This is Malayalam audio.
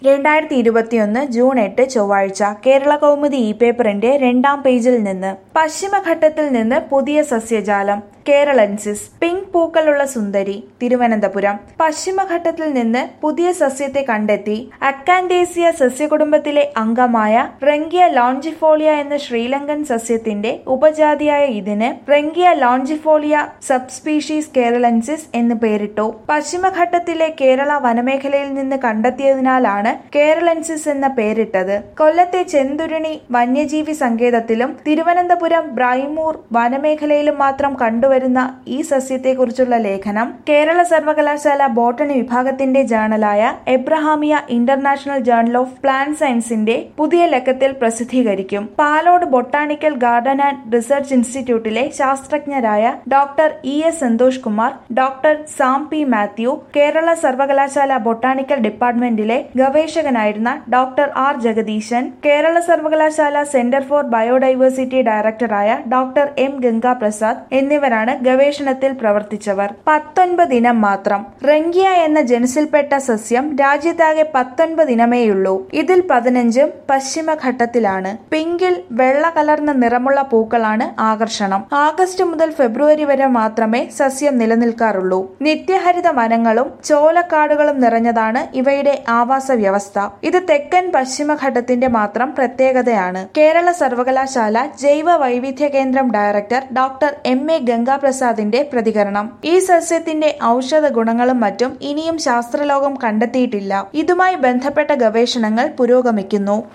രണ്ടായിരത്തി ഇരുപത്തിയൊന്ന് ജൂൺ എട്ട് ചൊവ്വാഴ്ച കേരള കൗമുദി ഇ പേപ്പറിന്റെ രണ്ടാം പേജിൽ നിന്ന് പശ്ചിമഘട്ടത്തിൽ നിന്ന് പുതിയ സസ്യജാലം കേരളൻസിസ് പിങ്ക് പൂക്കളുള്ള സുന്ദരി തിരുവനന്തപുരം പശ്ചിമഘട്ടത്തിൽ നിന്ന് പുതിയ സസ്യത്തെ കണ്ടെത്തി അക്കാൻഡേസിയ സസ്യകുടുംബത്തിലെ അംഗമായ റെങ്കിയ ലോഞ്ചിഫോളിയ എന്ന ശ്രീലങ്കൻ സസ്യത്തിന്റെ ഉപജാതിയായ ഇതിന് റെങ്കിയ ലോഞ്ചിഫോളിയ സബ്സ്പീഷീസ് കേരളൻസിസ് എന്ന് പേരിട്ടു പശ്ചിമഘട്ടത്തിലെ കേരള വനമേഖലയിൽ നിന്ന് കണ്ടെത്തിയതിനാലാണ് കേരളൻസിസ് എന്ന പേരിട്ടത് കൊല്ലത്തെ ചെന്തുരുണി വന്യജീവി സങ്കേതത്തിലും തിരുവനന്തപുരം ബ്രൈമൂർ വനമേഖലയിലും മാത്രം കണ്ടുവരുന്ന ഈ സസ്യത്തെക്കുറിച്ചുള്ള ലേഖനം കേരള സർവകലാശാല ബോട്ടണി വിഭാഗത്തിന്റെ ജേണലായ Abrahamia international journal of plant സയൻസിന്റെ പുതിയ ലക്കത്തിൽ പ്രസിദ്ധീകരിക്കും Palode botanical garden and research ഇൻസ്റ്റിറ്റ്യൂട്ടിലെ ശാസ്ത്രജ്ഞരായ doctor E S Santhosh Kumar doctor Sam P Mathew Kerala സർവകലാശാല ബൊട്ടാണിക്കൽ ഡിപ്പാർട്ട്മെന്റിലെ ഗവേഷകനായിരുന്ന ഡോക്ടർ ആർ ജഗദീശൻ കേരള സർവകലാശാല സെന്റർ ഫോർ ബയോഡൈവേഴ്സിറ്റി ഡയറക്ടറായ ഡോക്ടർ എം ഗംഗാ പ്രസാദ് എന്നിവരാണ് ഗവേഷണത്തിൽ പ്രവർത്തിച്ചവർ പത്തൊൻപത് ഇനം മാത്രം റെങ്കിയ എന്ന ജനുസിൽപ്പെട്ട സസ്യം രാജ്യത്താകെ പത്തൊൻപത് ഇനമേയുള്ളൂ ഇതിൽ പതിനഞ്ചും പശ്ചിമഘട്ടത്തിലാണ് പിങ്കിൽ വെള്ള കലർന്ന നിറമുള്ള പൂക്കളാണ് ആകർഷണം ആഗസ്റ്റ് മുതൽ ഫെബ്രുവരി വരെ മാത്രമേ സസ്യം നിലനിൽക്കാറുള്ളൂ നിത്യഹരിത വനങ്ങളും ചോലക്കാടുകളും നിറഞ്ഞതാണ് ഇവയുടെ ആവാസ വ്യവസ്ഥ ഇത് തെക്കൻ പശ്ചിമഘട്ടത്തിന്റെ മാത്രം പ്രത്യേകതയാണ് കേരള സർവകലാശാല ജൈവ വൈവിധ്യ കേന്ദ്രം ഡയറക്ടർ ഡോക്ടർ എം എ ഗംഗാപ്രസാദിന്റെ പ്രതികരണം ഈ സസ്യത്തിന്റെ ഔഷധ ഗുണങ്ങളും മറ്റും ഇനിയും ശാസ്ത്രലോകം കണ്ടെത്തിയിട്ടില്ല ഇതുമായി ബന്ധപ്പെട്ട ഗവേഷണങ്ങൾ പുരോഗമിക്കുന്നു